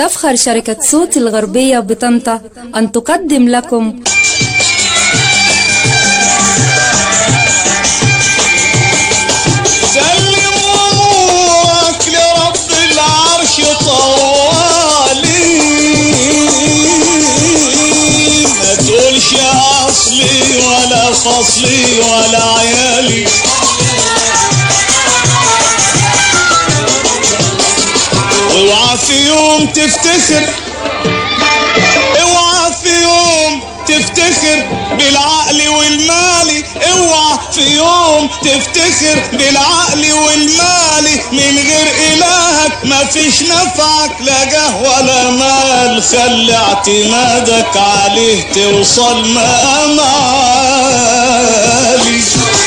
تفخر شركة صوت الغربية بطنطا أن تقدم لكم سلم امورك لرب العرش طوالي ما تقولش اصلي ولا فصلي ولا عيالي اوعى في يوم تفتخر اوعى في يوم تفتخر بالعقل والمال اوعى في يوم تفتخر بالعقل والمال من غير الهك ما فيش نفعك لا جاه ولا مال خلي اعتمادك عليه توصل مقام عالي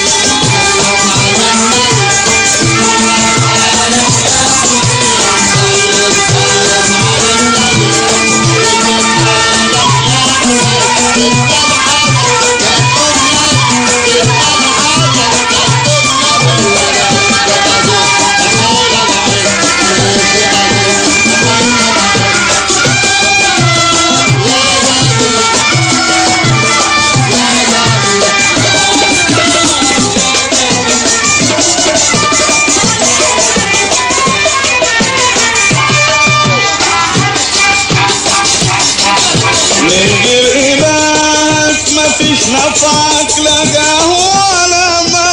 من غير إلهك مفيش نفعك لا جاه ولا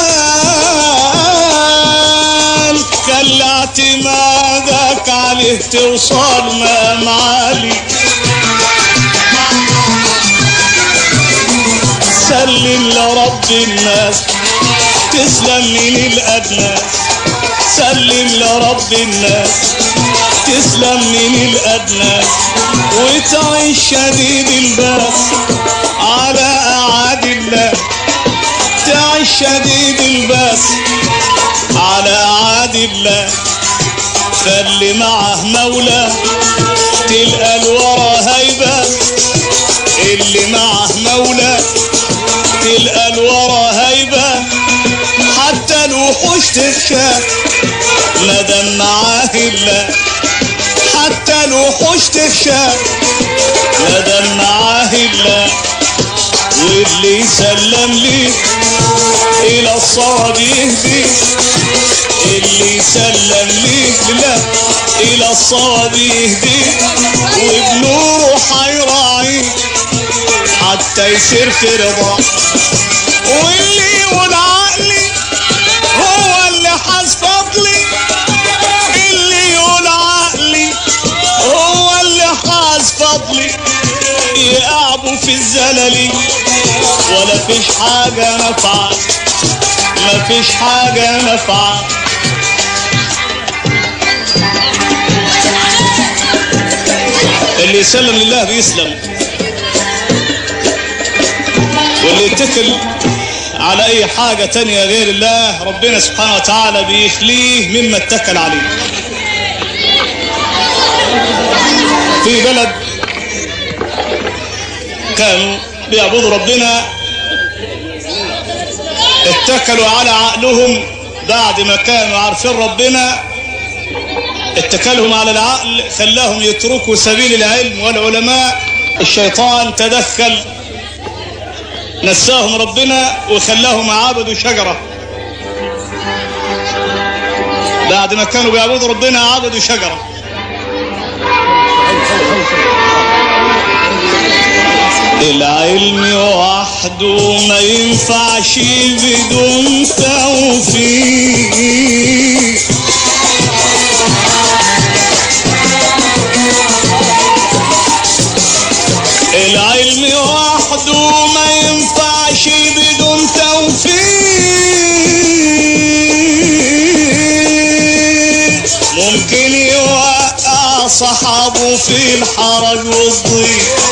مال خلي اعتمادك عليه توصل مقام عالي سلم لرب الناس تسلم من الأدناس سلم لرب الناس تسلم من الأدناس وتعيش شديد الباس على أعاد الله تعيش شديد الباس على أعاد الله خلي معه مولى تلقى الورى هيبة اللي معه مولى تلقى الورى هيبة حتى الوحوش تخشى مادام معاه الله حتى الوحوش تخشى مادام معاه الله واللي يسلم لي الى الصواب يهدي اللي يسلم لي لا الى الصواب يهدي وبنوره حيراعي حتى يصير في رضا واللي يقول عقلي هو اللي حاس فضلي اللي يقول عقلي هو اللي حاس فضلي يقعبوا في الزلل ولا فيش حاجة نفعة ما فيش حاجة نفعة اللي يسلم لله بيسلم واللي يتكل على اي حاجة تانية غير الله ربنا سبحانه وتعالى بيخليه مما اتكل عليه في بلد كانوا بيعبدوا ربنا اتكلوا على عقلهم بعد ما كانوا عارفين ربنا اتكالهم على العقل خلاهم يتركوا سبيل العلم والعلماء الشيطان تدخل نساهم ربنا وخلاهم عبدوا شجرة بعد ما كانوا بيعبدوا ربنا عبدوا شجرة العلم وحده ما ينفعش بدون توفيق العلم وحده ما ينفعش بدون توفيق ممكن يوقع صحابه في الحرج والضيق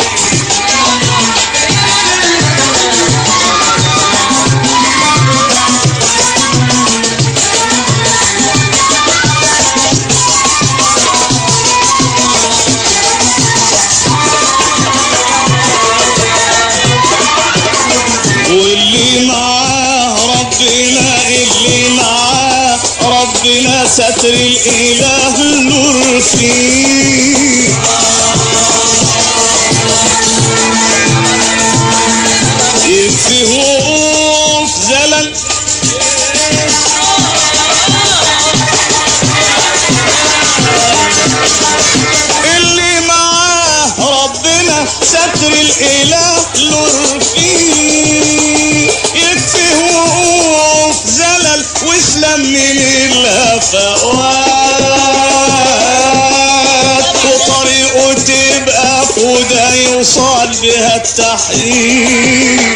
واللي معاه ربنا اللي معاه ربنا ستر الإله نور فيه ستر الاله نور فيه يكفي وقوف زلل واسلم من الهفوات وطريقه تبقى فوده يوصل بها التحرير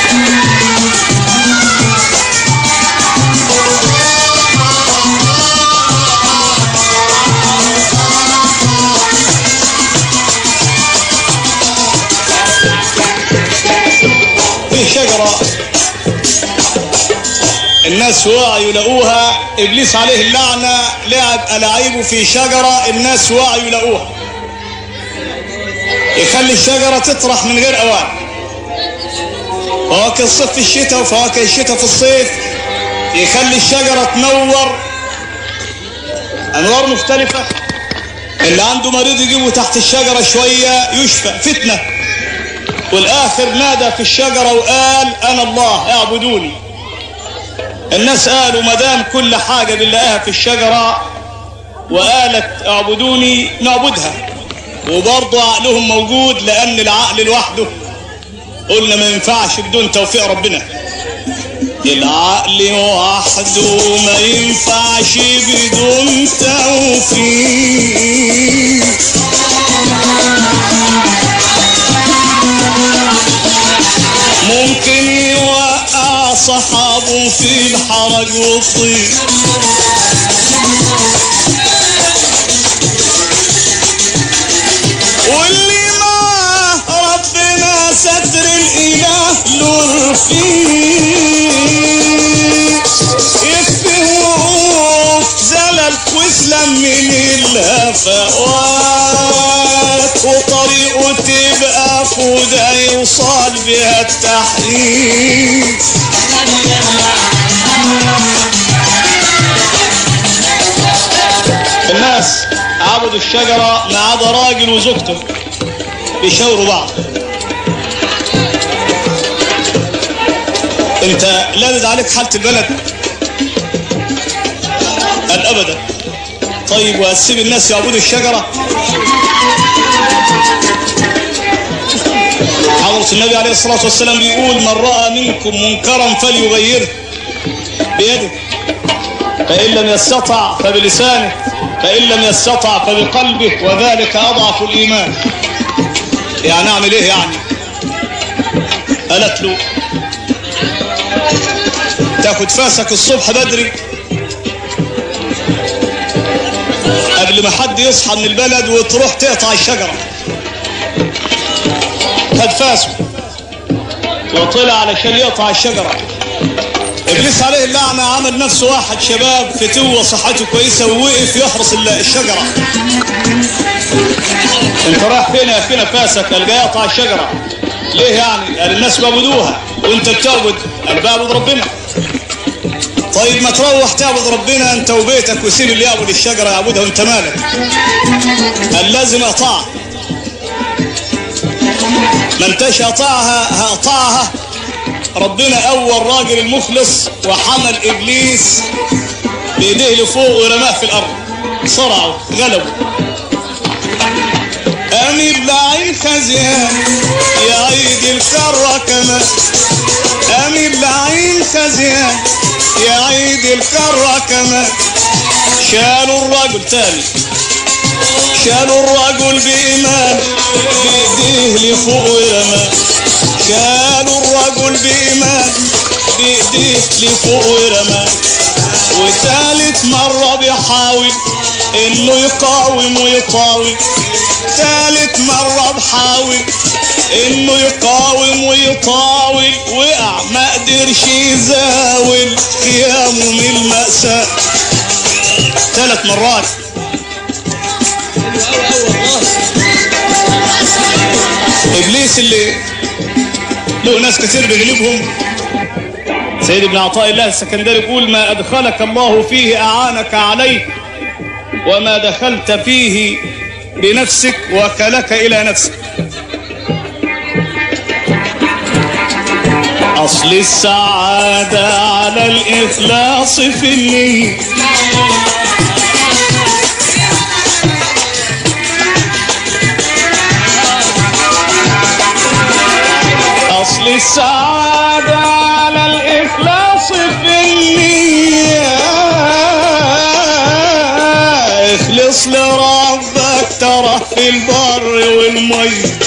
في شجرة الناس وعوا يلاقوها ابليس عليه اللعنة لعب ألاعيبه في شجرة الناس وعوا يلاقوها يخلي الشجرة تطرح من غير أوان فواكه الصيف في الشتاء وفواكه الشتاء في الصيف يخلي الشجرة تنور أنوار مختلفة اللي عنده مريض يجيبه تحت الشجرة شوية يشفى فتنة والآخر نادى في الشجرة وقال أنا الله اعبدوني الناس قالوا ما دام كل حاجة بنلاقيها في الشجرة وقالت اعبدوني نعبدها وبرضه عقلهم موجود لأن العقل لوحده قلنا ما ينفعش بدون توفيق ربنا العقل وحده ما ينفعش بدون توفيق ممكن يوقع صحابه في الحرج والضيق واللي معاه ربنا ستر الاله نور فيه يكفي وقوف زلل واسلم من الهفوات وطريقه تبقى فوده يوصل بها التحرير الناس عبدوا الشجرة ما عدا راجل وزوجته بيشاوروا بعض انت لابد عليك حالة البلد قال ابدا طيب وهتسيب الناس يعبدوا الشجرة حضرة النبي عليه الصلاة والسلام بيقول من رأى منكم منكرا فليغيره بيده فإن لم يستطع فبلسانه فإن لم يستطع فبقلبه وذلك أضعف الإيمان يعني أعمل إيه يعني قالت له تاخد فاسك الصبح بدري قبل ما حد يصحى من البلد وتروح تقطع الشجرة خد فاسه وطلع علشان يقطع الشجرة ابليس عليه اللعنة عمل نفسه واحد شباب فتوة صحته كويسة ووقف يحرس الشجرة انت رايح فين يا فين فاسك قال جاي يقطع الشجرة ليه يعني قال الناس بيعبدوها وانت بتعبد قال بعبد ربنا طيب ما تروح تعبد ربنا انت وبيتك وسيب اللي يعبد الشجرة يعبدها وانت مالك قال لازم اقطعها ما انتش قطعها هقطعها ربنا اول راجل المخلص وحمل ابليس بايديه لفوق ورماه في الارض صرعه غلبه امي بلعين خزيان يا عيد الكرة كمان امي بلعين خزيان يا عيد الكرة كمان شالوا الرجل تاني شالوا الرجل بإيمان بإيديه لفوق ورماه شالوا الرجل بإيمان بإيديه لفوق ورماه وتالت مرة بيحاول إنه يقاوم ويطاول تالت مرة بحاول إنه يقاوم ويطاول وقع ما قدرش يزاول قيامه من المأساة ثلاث مرات ابليس اللي له ناس كتير بيغلبهم سيد ابن عطاء الله السكندري يقول ما ادخلك الله فيه اعانك عليه وما دخلت فيه بنفسك وكلك الى نفسك اصل السعاده على الاخلاص في النيه أصل السعادة على الإخلاص في النية اخلص لربك ترى في البر والمي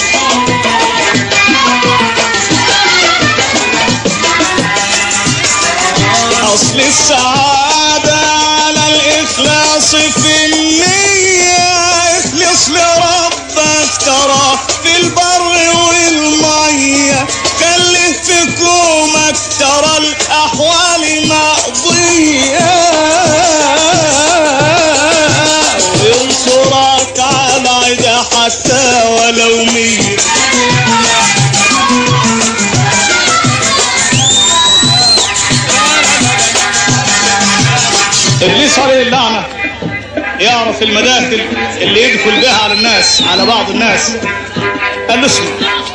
أصل السعادة على الإخلاص في النية اخلص لربك ترى في البر والمية خلي في كومك ترى الأحوال مقضية وينصرك على عدا حتى ولو مية ابليس عليه اللعنه يعرف المداخل اللي يدخل بها على الناس على بعض الناس قال له اسمع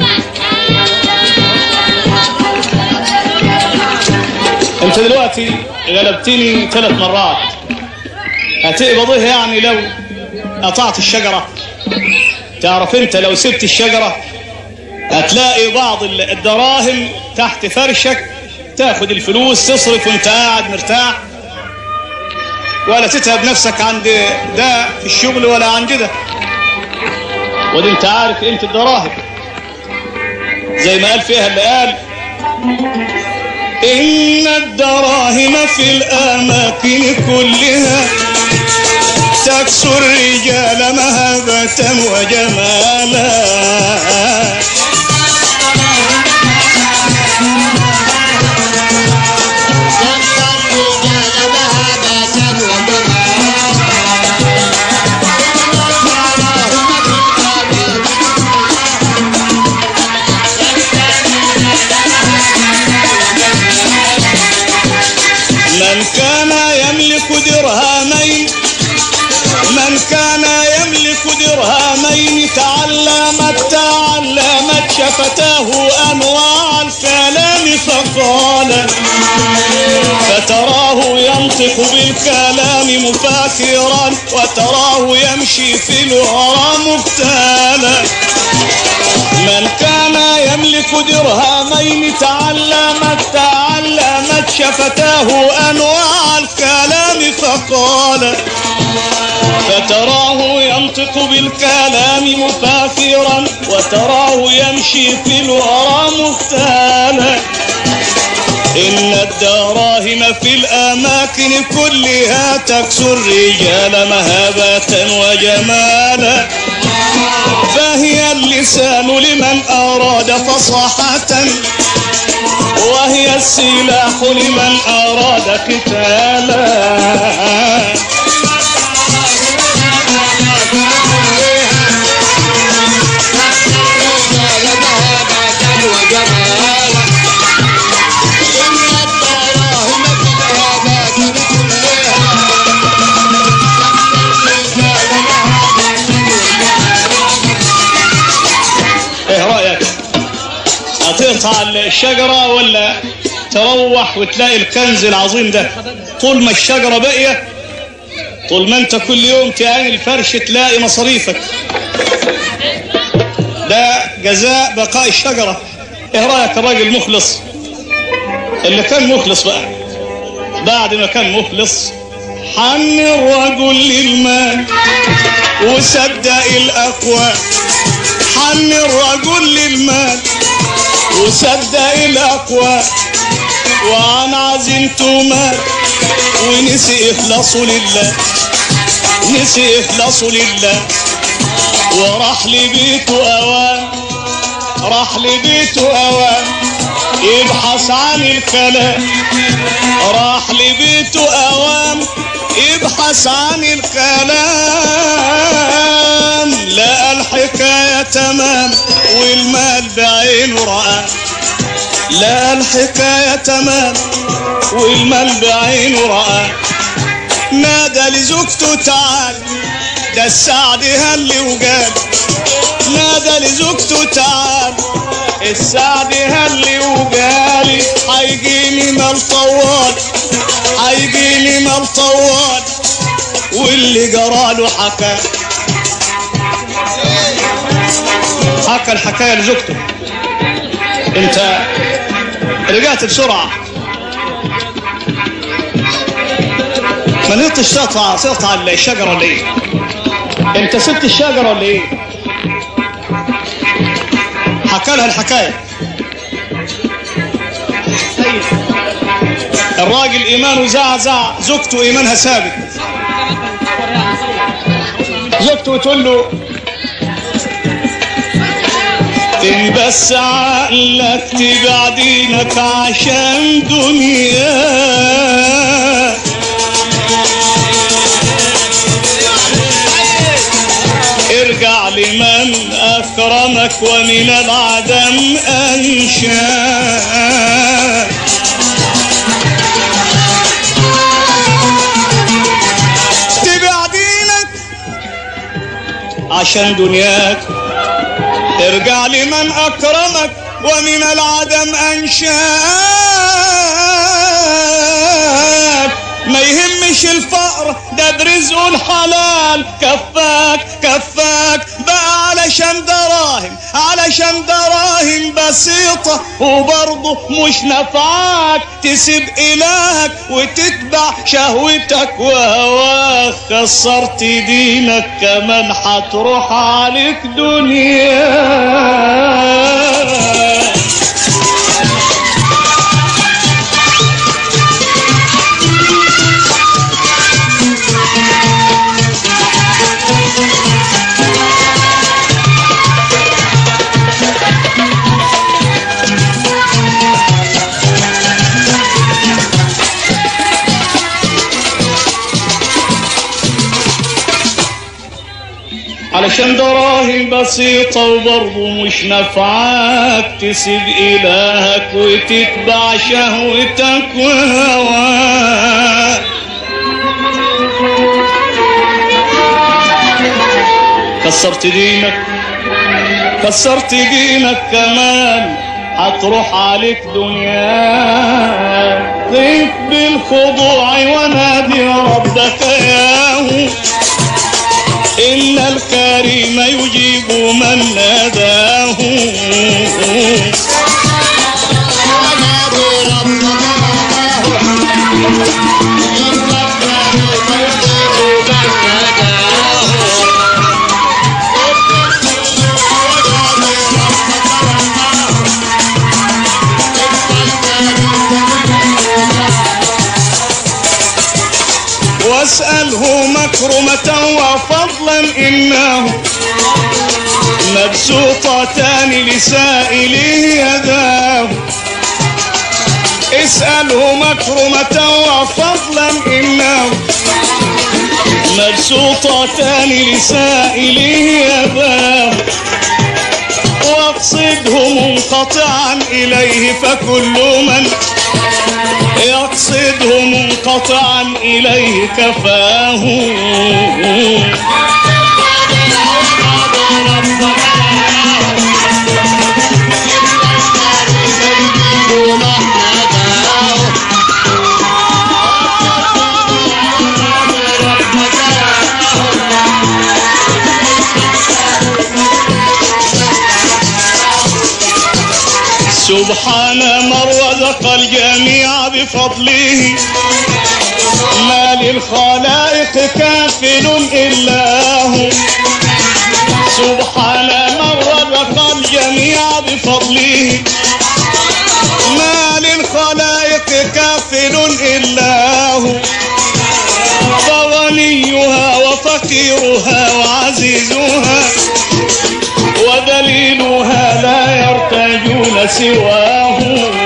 انت دلوقتي غلبتني ثلاث مرات هتقبض ايه يعني لو قطعت الشجره تعرف انت لو سبت الشجره هتلاقي بعض الدراهم تحت فرشك تاخد الفلوس تصرف وانت قاعد مرتاح ولا تتعب نفسك عند ده في الشغل ولا عند ده ودي انت عارف قيمه الدراهم زي ما قال فيها اللي قال ان الدراهم في الاماكن كلها تكسو الرجال مهبة وجمالا من كان يملك درهمين من كان يملك درهمين تعلمت تعلمت شفتاه انواع الكلام فقال فتراه ينطق بالكلام مفاكرا وتراه يمشي في الورى مغتالا من كان يملك درهمين تعلمت تعلمت شفتاه انواع الكلام فقال فتراه ينطق بالكلام مفاكرا وتراه يمشي في الورى مختالا إن الدراهم في الأماكن كلها تكسو الرجال مهابة وجمالا فهي اللسان لمن أراد فصاحة وهي السلاح لمن أراد قتالا ايه رأيك هتقطع الشجرة ولا تروح وتلاقي الكنز العظيم ده طول ما الشجرة باقية طول ما انت كل يوم تعين الفرش تلاقي مصاريفك ده جزاء بقاء الشجرة ايه رأيك الراجل مخلص اللي كان مخلص بقى بعد ما كان مخلص حن الرجل للمال وصدق الأقوال حن الرجل للمال وصدق الأقوال وعن عزيمته مات ونسي إخلاصه لله نسي إخلاصه لله وراح لبيته أوان راح لبيته أوان يبحث عن الكلام راح لبيته أوام يبحث عن الكلام لقى الحكاية تمام والمال بعينه رأى لقى الحكاية تمام والمال بعينه رأى نادى لزوجته تعال ده السعد هلي وجاب نادى لزوجته تعال السعد هلي وجالي هيجيلي مال طوال هيجيلي مال طوال واللي جراله حكى حكى الحكايه لزوجته انت رجعت بسرعة ما نطش تقطع تقطع الشجرة ولا ايه انت سبت الشجرة ولا ايه حكى لها الحكاية الراجل ايمانه زعزع زوجته ايمانها ثابت زوجته تقول له إن بس عقلك تبع دينك عشان دنياك ارجع لمن أكرمك ومن العدم أنشاك تبع دينك عشان دنياك ارجع لمن أكرمك ومن العدم أنشاك ما يهمش الفقر ده برزقه الحلال كفاك كفاك بقى علشان دراهم علشان دراهم بسيطة وبرضه مش نفعاك تسيب إلهك وتتبع شهوتك وهواك خسرت دينك كمان هتروح عليك دنياك علشان دراهم بسيطة وبرضه مش نفعاك تسيب إلهك وتتبع شهوتك وهواك كسرت دينك كسرت دينك كمان هتروح عليك دنياك ضيف بالخضوع ونادي ربك ياهو إن الكريم يجيب من ناداه واسأله مكرمة وفضلا إنه مبسوطتان لسائله يداه اسأله مكرمة وفضلا إنه مبسوطتان لسائله يداه واقصده منقطعا إليه فكل من يقصده منقطعا إليه كفاه سبحان من رزق الجميع بفضله ما للخلائق كافل إلا هو سبحان من رزق الجميع بفضله ما للخلائق كافل إلا هو فغنيها وفقيرها وعزيزها ودليلها لا يرتجون سواه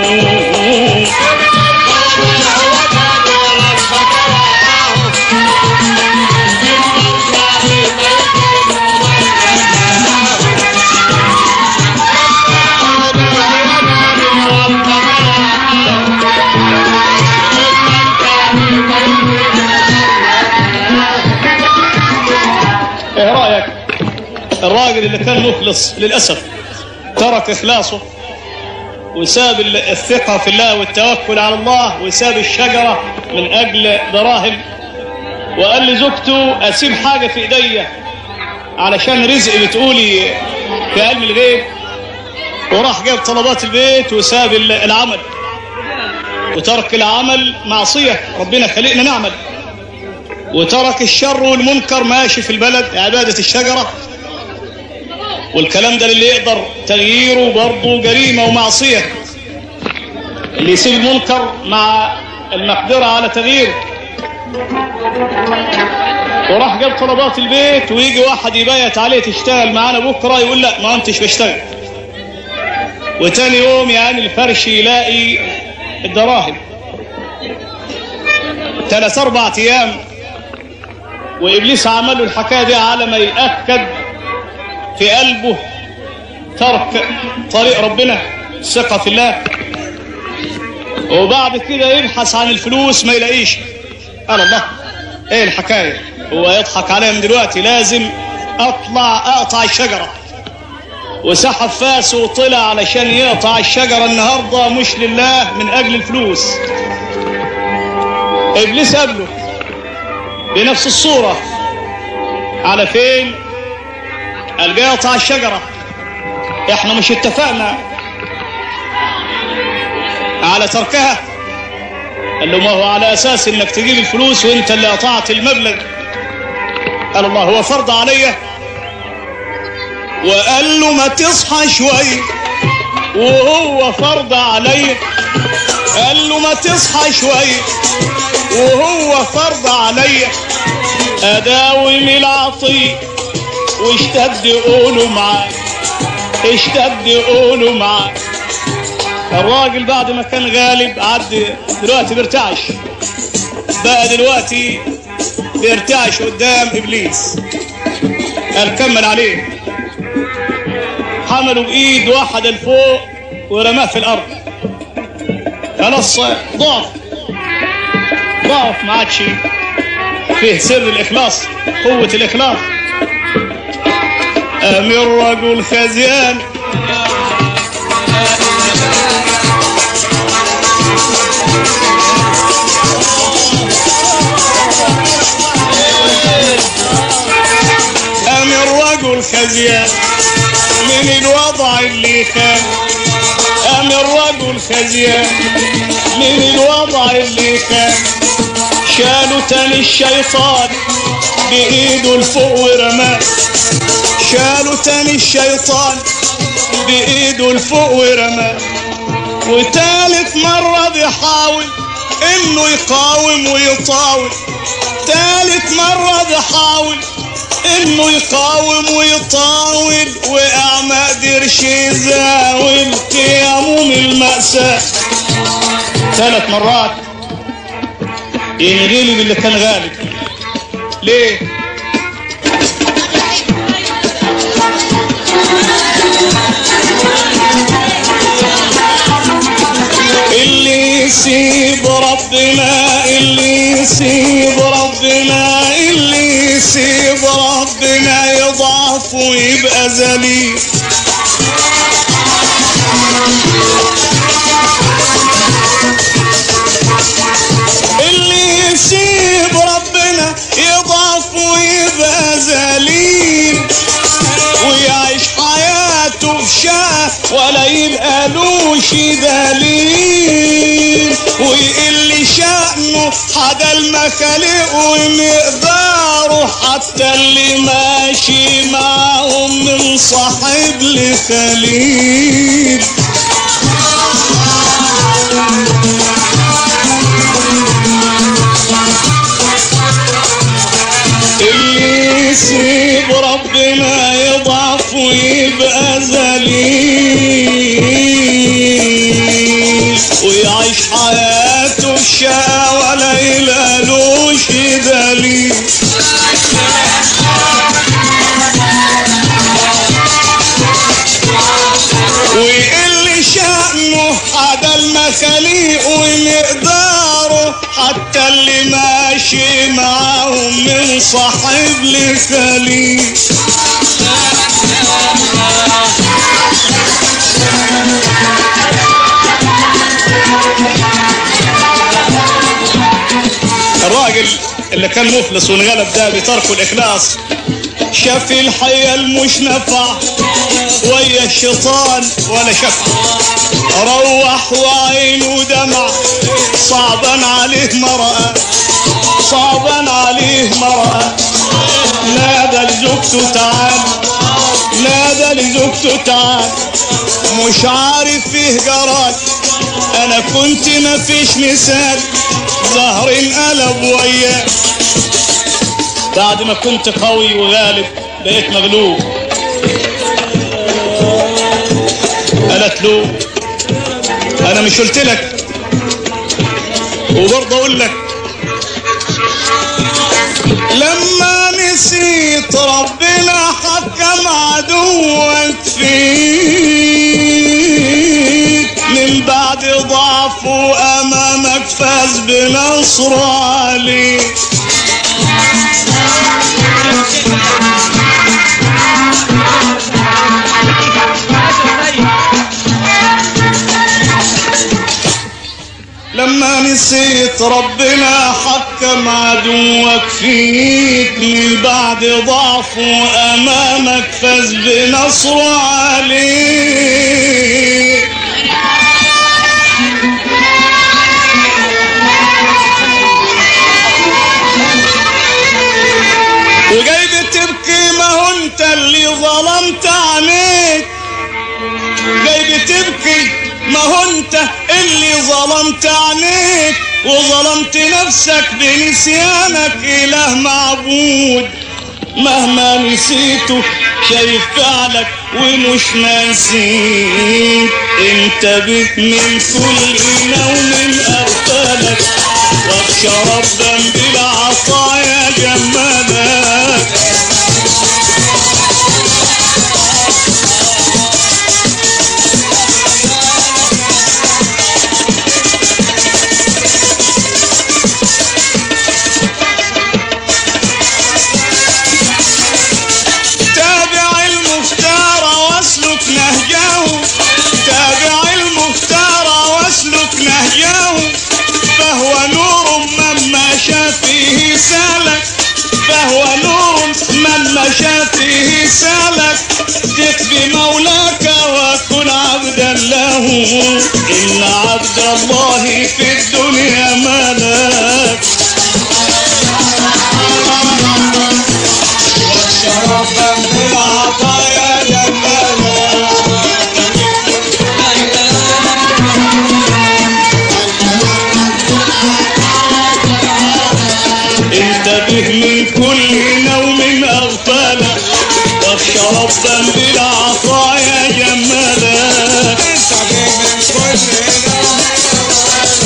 ايه رايك الراجل اللي كان مخلص للاسف ترك اخلاصه وساب ال- الثقه في الله والتوكل على الله وساب الشجره من اجل دراهم وقال لزوجته اسيب حاجه في ايديا علشان رزق بتقولي في علم الغيب وراح جاب طلبات البيت وساب ال- العمل وترك العمل معصية ربنا خلقنا نعمل وترك الشر والمنكر ماشي في البلد عبادة الشجرة والكلام ده اللي يقدر تغييره برضه جريمة ومعصية اللي يسيب المنكر مع المقدرة على تغييره وراح جاب طلبات البيت ويجي واحد يبيت عليه تشتغل معانا بكرة يقول لا ما انتش بشتغل وتاني يوم يعني الفرش يلاقي الدراهم ثلاث اربع ايام وابليس عمل له الحكايه دي على ما ياكد في قلبه ترك طريق ربنا الثقه في الله وبعد كده يبحث عن الفلوس ما يلاقيش قال الله ايه الحكايه هو يضحك عليا من دلوقتي لازم اطلع اقطع الشجره وسحب فاسه وطلع علشان يقطع الشجره النهارده مش لله من اجل الفلوس ابليس قابله بنفس الصوره على فين قال جاي يقطع الشجره احنا مش اتفقنا على تركها قال له ما هو على اساس انك تجيب الفلوس وانت اللي قطعت المبلغ قال الله هو فرض عليا وقال له ما تصحى شوي وهو فرض عليا قال له ما تصحى شوي وهو فرض عليا اداوم العطي واشتد قوله معاه اشتد قوله معاه الراجل بعد ما كان غالب عد دلوقتي بيرتعش بقى دلوقتي بيرتعش قدام ابليس قال كمل عليه حمله بايد واحده لفوق ورماه في الارض خلاص ضعف ضعف ما عادش فيه سر الاخلاص قوه الاخلاص امير رجل خزيان امير رجل خزيان من الوضع اللي كان امير رجل خزيان من الوضع اللي كان شالوا تاني الشيطان بايده لفوق ورماه شالوا تاني الشيطان بايده لفوق ورماه وتالت مرة بيحاول انه يقاوم ويطاول تالت مرة بيحاول انه يقاوم ويطاول وقع ما قدرش يزاول قيامه من المأساة ثلاث مرات ينغلب اللي كان غالب ليه؟ اللي يسيب ربنا اللي يسيب ربنا اللي يسيب ربنا يضعف ويبقى ذليل اللي يسيب ربنا يضعف ويبقى ذليل ويعيش حياته بشاه ولا يبقى لوش دليل ويقل شأنه حدا المخالق ومقداره حتى اللي ماشي معاهم من صاحب لخليل اللي يسيب ربنا يضعف ويبقى ذليل ويعيش حياته بشقى ولا يلالوش دليل ويقل شأنه حدا المخاليق ومقداره حتى اللي ماشي معاهم من صاحب لخليل الراجل اللي كان مفلس وانغلب ده بتركه الاخلاص شاف الحياة المش نفع ويا الشيطان ولا شك روح وعينه دمع صعبا عليه مرأة صعبا عليه مرأة نادى لزوجته تعال نادى لزوجته تعال مش عارف فيه جراد انا كنت مفيش مثال ظهر انقلب وياه بعد ما كنت قوي وغالب بقيت مغلوب قالت له انا مش قلت لك وبرضه اقول لك لما نسيت ربنا حكم عدوك فيك من بعد ضعفه امامك فاز بنصر عليك لما نسيت ربنا حكم عدوك فيك من بعد ضعفه امامك فاز بنصر عليك وجاي بتبكي ما هو انت اللي ظلمت عليك جاي بتبكي ما هو انت اللي ظلمت عليك وظلمت نفسك بنسيانك اله معبود مهما نسيته شايف فعلك ومش ناسيك انتبه من كل نوم اغفلك واخشى ربا بالعطايا جمالك تابع المختار واسلك نهجه تابع المختار واسلك نهجه فهو نور من مشى فيه سالك فهو نور من مشى فيه سالك ثق بمولاك وكن عبدا له إن عبد الله في الدنيا ملاك شرفا بالعطايا جمالا انتبه من كل نوم اغفالا واخشى ربا بالعطايا جمالا انتبه من كل نوم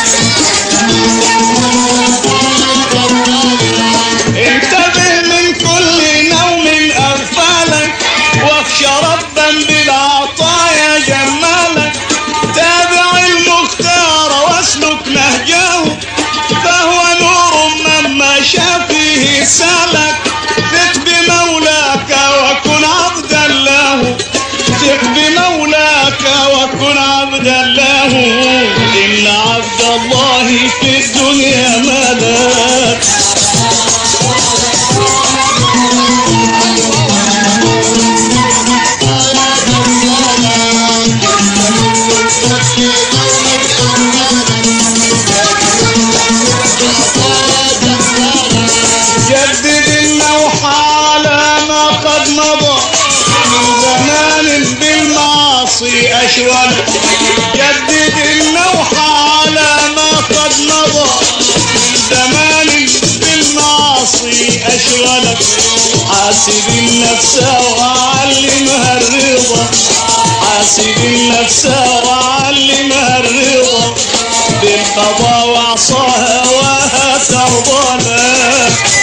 انتبه من كل نوم اغفالك واخشى ربا بالعطايا جمالك تابع المختار واسلك نهجه فهو نور من مشى فيه سالك ثق بمولاك وكن عبدا له ثق بمولاك وكن عبدا له إن عبد الله في الدنيا ملاك جدد النوح على ما قد مضى من زمان بالمعاصي أشول جدد النوح على ما قد مضى من زمان بالمعاصي أشغلك حاسب النفس وعلمها الرضا حاسب النفس وعلمها الرضا بالقضاء وعصاها وها ترضى لك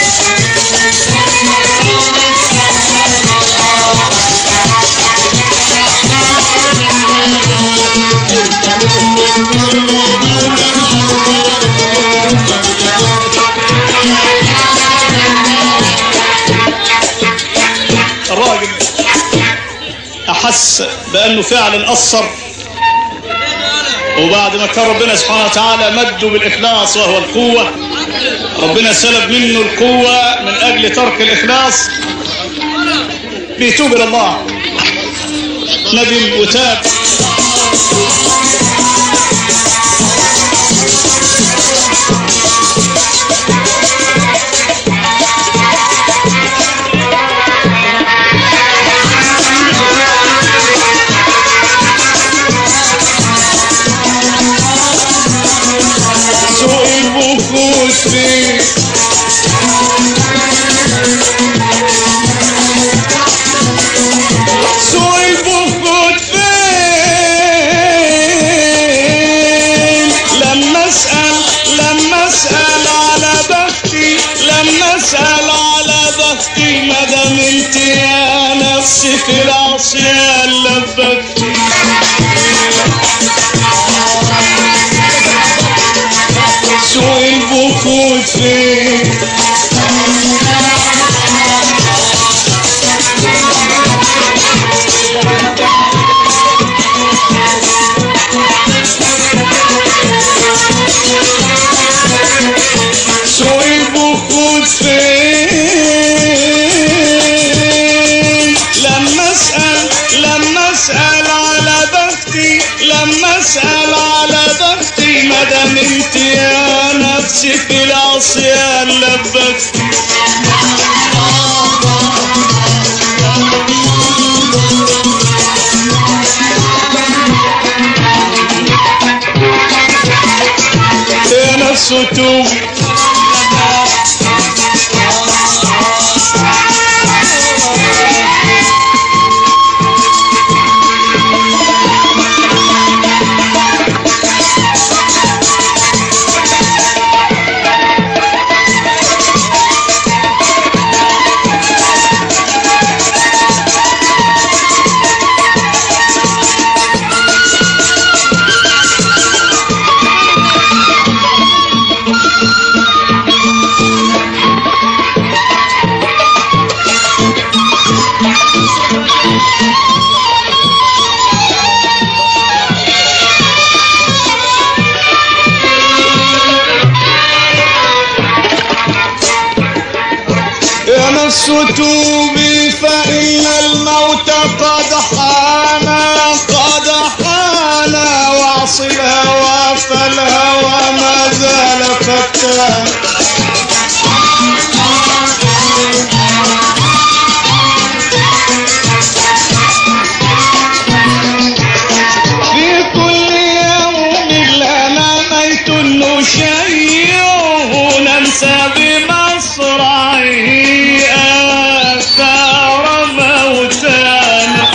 الراجل احس بانه فعلا قصر وبعد ما كان ربنا سبحانه وتعالى مده بالاخلاص وهو القوه ربنا سلب منه القوه من اجل ترك الاخلاص بيتوب الى الله ندم وتاب سوق البخوش فيه سوق البخوت فين لما اسال لما اسال على بختي لما اسال على بختي ما دام انت يا نفسي في العصيان لبختي سوق البخوت فين سوق البخوت فين لما اسال لما اسال على بختي لما اسال على بختي ما دام انت يا نفسي في العصيان لبختي يا نفس توبي يا نفس توبي فإن الموت قد حان قد حان واعصي الهوى فالهوى ما زال فتان في كل يوم لنا ميت نشيعه ننسى بمصرعه آثار موتانا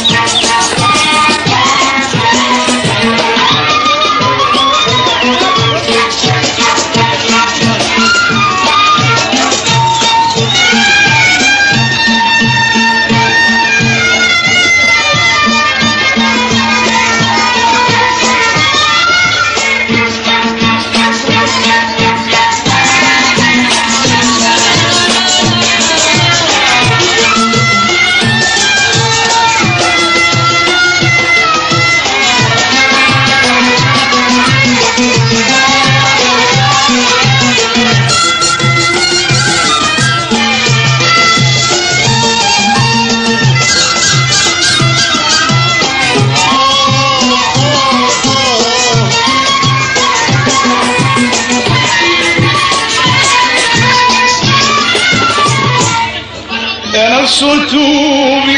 يا نفس توبي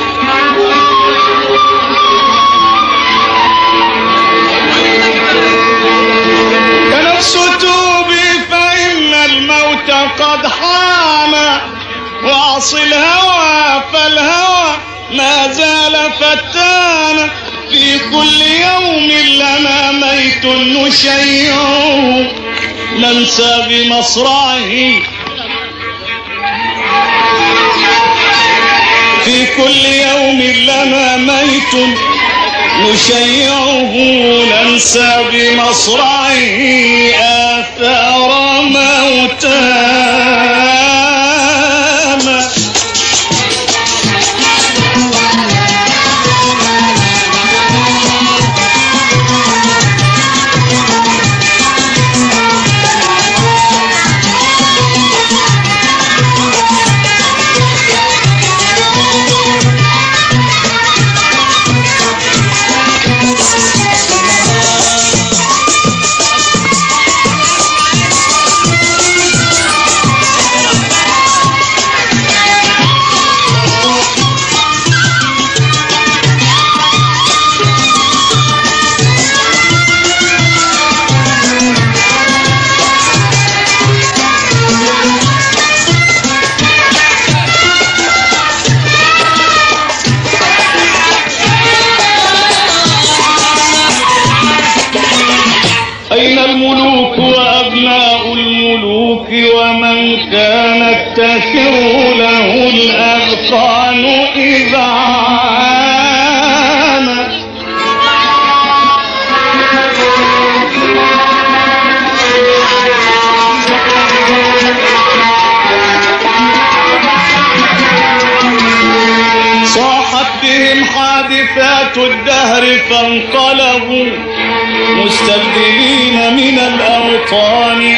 يا نفس توبي فإن الموت قد حان واعصي الهوى فالهوى ما زال فتانا في كل يوم لنا ميت نشيعه ننسى بمصرعه في كل يوم لنا ميت نشيعه ننسى بمصرعه آثار موتانا تفتخر له الأذقان إذا عانى صاحت بهم حادثات الدهر فانقلبوا مستبدلين من الأوطان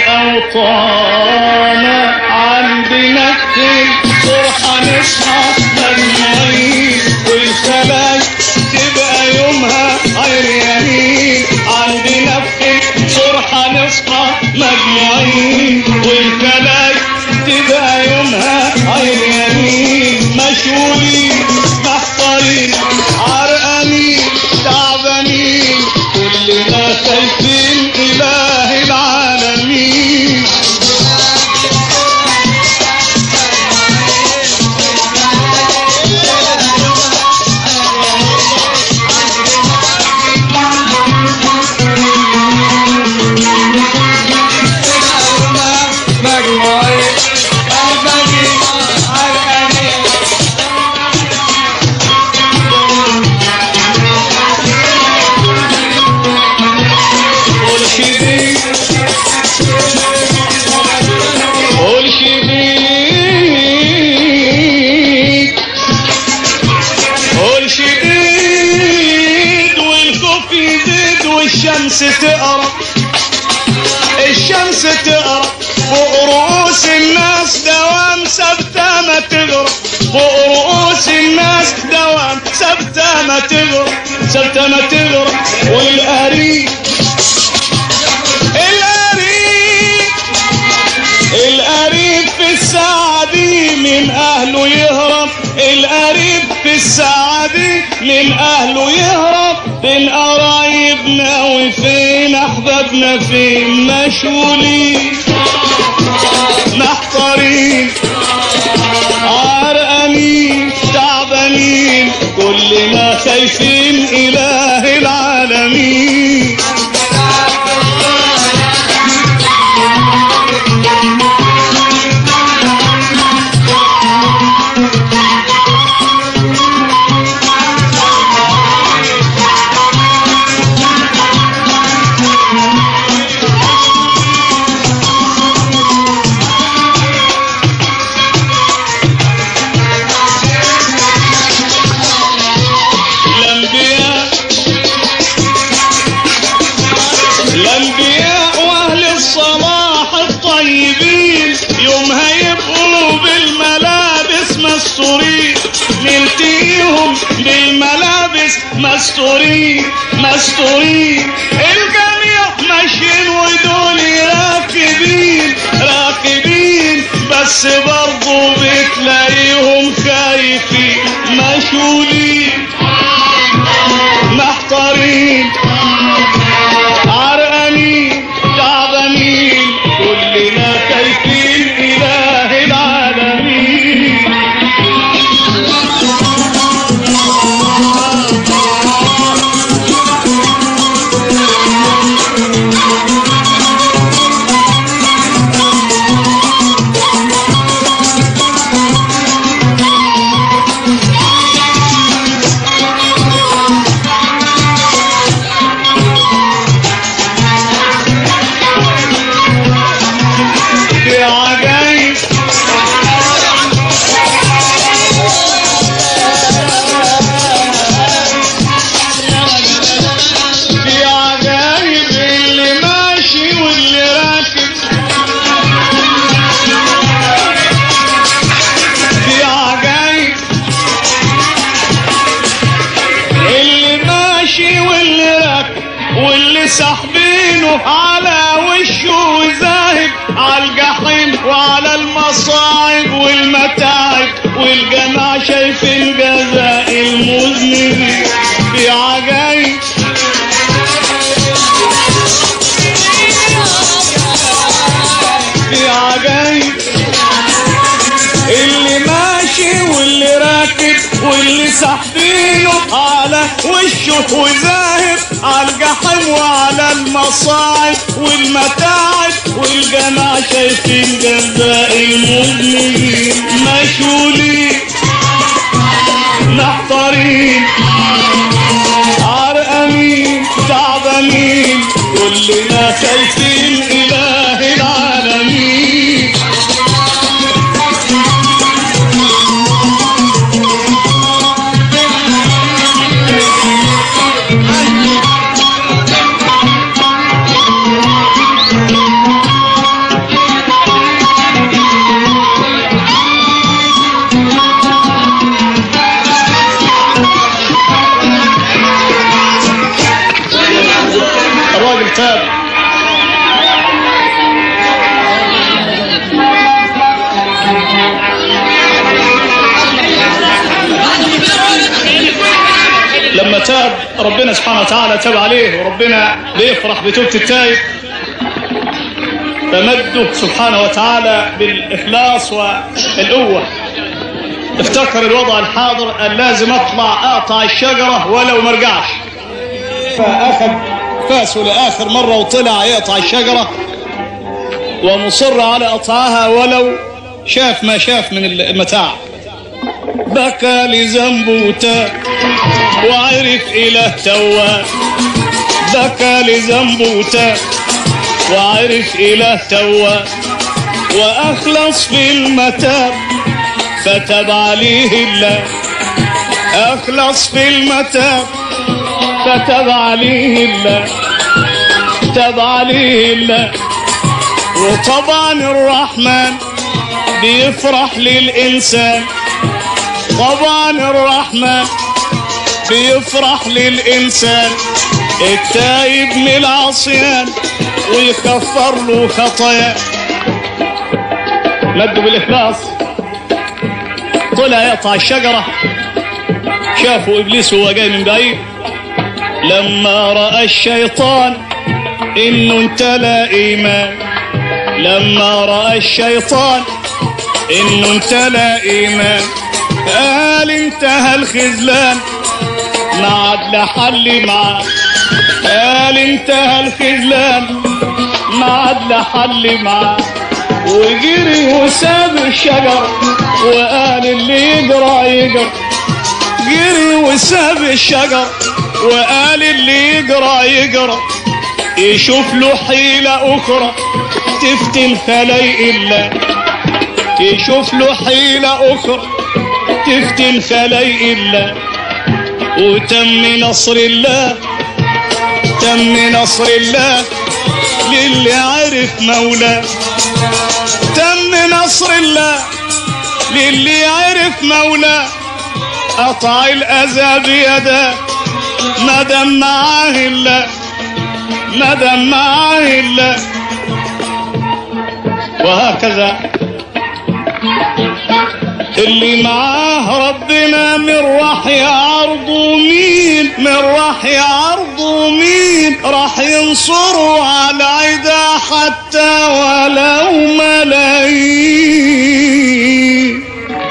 أوطانا عندنا صرحة نصحى مجمعين والخلايا تبقى يومها عريانين عندنا صرحة نصحى مجمعين والخلايا تبقى يومها عريانين مشغولين محضرين عرقانين تعبانين كلنا خايفين إله العالمين قول شديد قول شديد قول شديد والخوف يزيد والشمس تقرب الشمس تقرب فوق رؤوس الناس دوام ثابتة ما تغرب فوق رؤوس الناس دوام ثابتة ما تغرب ثابتة ما تغرب والقريب القريب القريب في الساعة دي من أهله يهرب القريب في الساعة دي من أهله يهرب فين قرايبنا وفين أحبابنا فين مشغولين محضرين عرقانين تعبانين كلنا خايفين إله العالمين الأنبياء الأنبياء وأهل الصلاح الطيبين يوم هيبقوا بالملابس مستورين نلتقيهم بالملابس مستورين مستورين الجميع ماشيين ودول راكبين راكبين بس برضو بتلاقيهم خايفين مشغولين محضرين عرقانين تعبانين كلنا خايفين إله العالمين في عجايب في عجايب اللي ماشي واللي راكب في عجايب اللي ماشي واللي راكب واللي ساحبينه على وشه ذاهب على الجحيم وعلى المصاعب والمتاعب والجماعة شايفين جزاء المذنبين في عجايب في عجايب اللي ماشي واللي راكب واللي ساحبينه على وشه وذاهب على الجحيم وعلى المصاعب والمتاعب والجماعة شايفين جزاء المذنبين مشغولين محضرين عرقانين تعبانين كلنا خايفين إله العالمين الراجل تاب لما تاب ربنا سبحانه وتعالى تاب عليه وربنا بيفرح بتوبة التائب فمده سبحانه وتعالى بالإخلاص والقوة افتكر الوضع الحاضر قال لازم اطلع اقطع الشجرة ولو مرجعش فاخذ فاسه لاخر مرة وطلع يقطع الشجرة ومصر على قطعها ولو شاف ما شاف من المتاع بكى لذنبه وتاب وعرف إله تواب بكى لذنبه وتاب وعرف إله تواب وأخلص في المتاب فتاب عليه الله أخلص في المتاب فتاب عليه الله تاب عليه الله وطبعا الرحمن بيفرح للإنسان طبعا الرحمن بيفرح للإنسان التايب من العصيان ويكفر له خطايا مد بالإخلاص طلع يقطع الشجرة شافوا إبليس وهو جاي من بعيد لما رأى الشيطان إنه امتلأ إيمان لما رأى الشيطان إنه امتلأ إيمان قال انتهى الخذلان ما عاد لحل معاه قال انتهى الخذلان ما عاد لحل معاه وجري وساب الشجر وقال اللي يجرى يجرى جري وساب الشجر وقال اللي يجرى يجرى يشوف له حيلة أخرى تفتن خلايق الله يشوف له حيلة أخرى تفتن خلايق الله وتم نصر الله تم نصر الله للي عرف مولاه تم نصر الله للي عرف مولاه قطع الأذى بيده ما دام معاه الله ما دام معاه الله وهكذا اللي معاه ربنا من راح يعرضه مين من راح يعرضه مين راح ينصره على عدا حتى ولو ملايين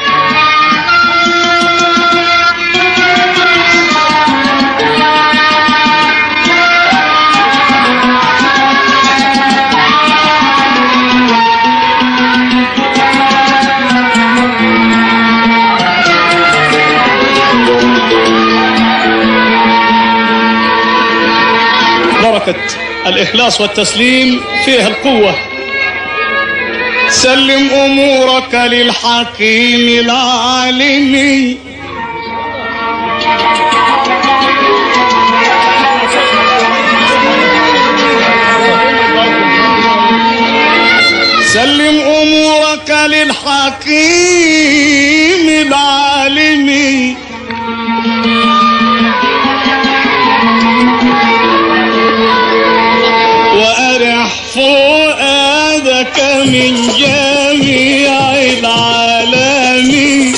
بركة الإخلاص والتسليم فيها القوة سلم أمورك للحكيم العالم سلم أمورك للحكيم العالم وأرح فؤادك من جميع العالمين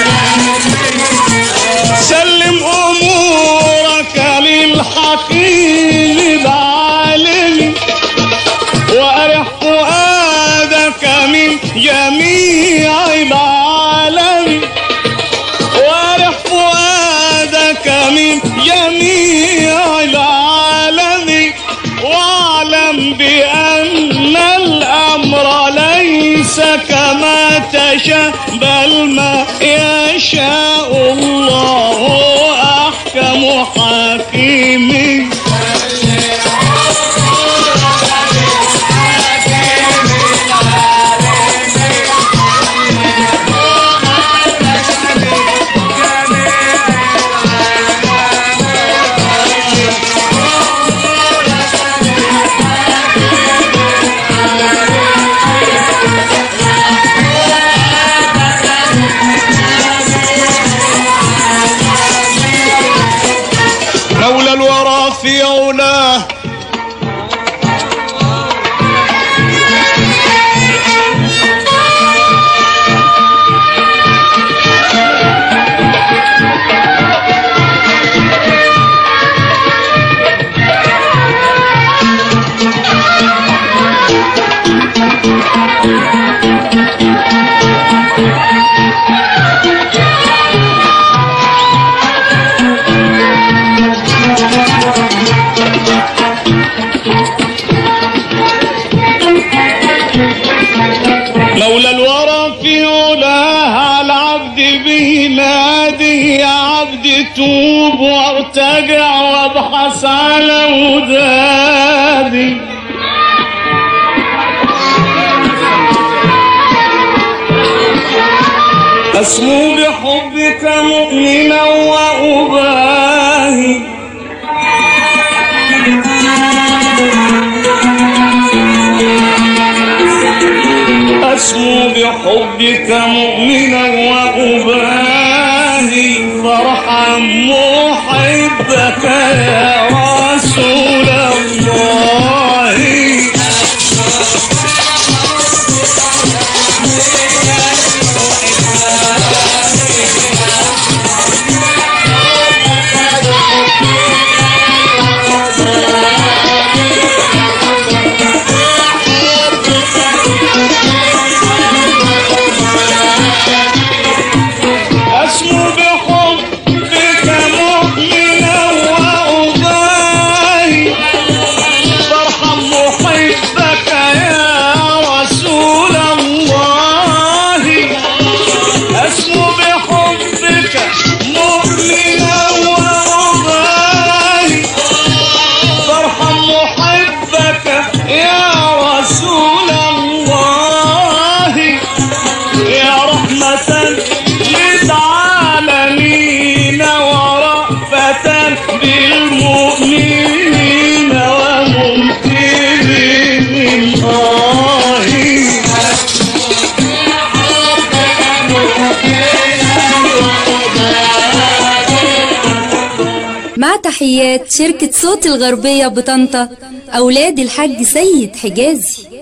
سلم أمورك للحكيم للعالم وأرح فؤادك من جميع العالم وارح فؤادك من جميع العالم واعلم بأن الأمر ليس كما تشاء بل ما يشاء الله أحكم حكيم مولى الورى في علاه مولى الورى في علاه العبد به نادي يا عبد توب وارتجع وابحث على ودادي أسمو بحبك مؤمنا وأباهي أسمو بحبك مؤمنا وأباهي فرحا محبك يا رسول الله أسمو بحبك مؤمنا وأباهي فرحا محبك يا رسول الله أسمو بحبك مؤمنا وأباهي فرحا محبك يا رسول الله يا رحمة للعالمين ورأفة بالمؤمنين وممتلين الله مع تحيات شركة صوت الغربية بطنطا أولاد الحاج سيد حجازي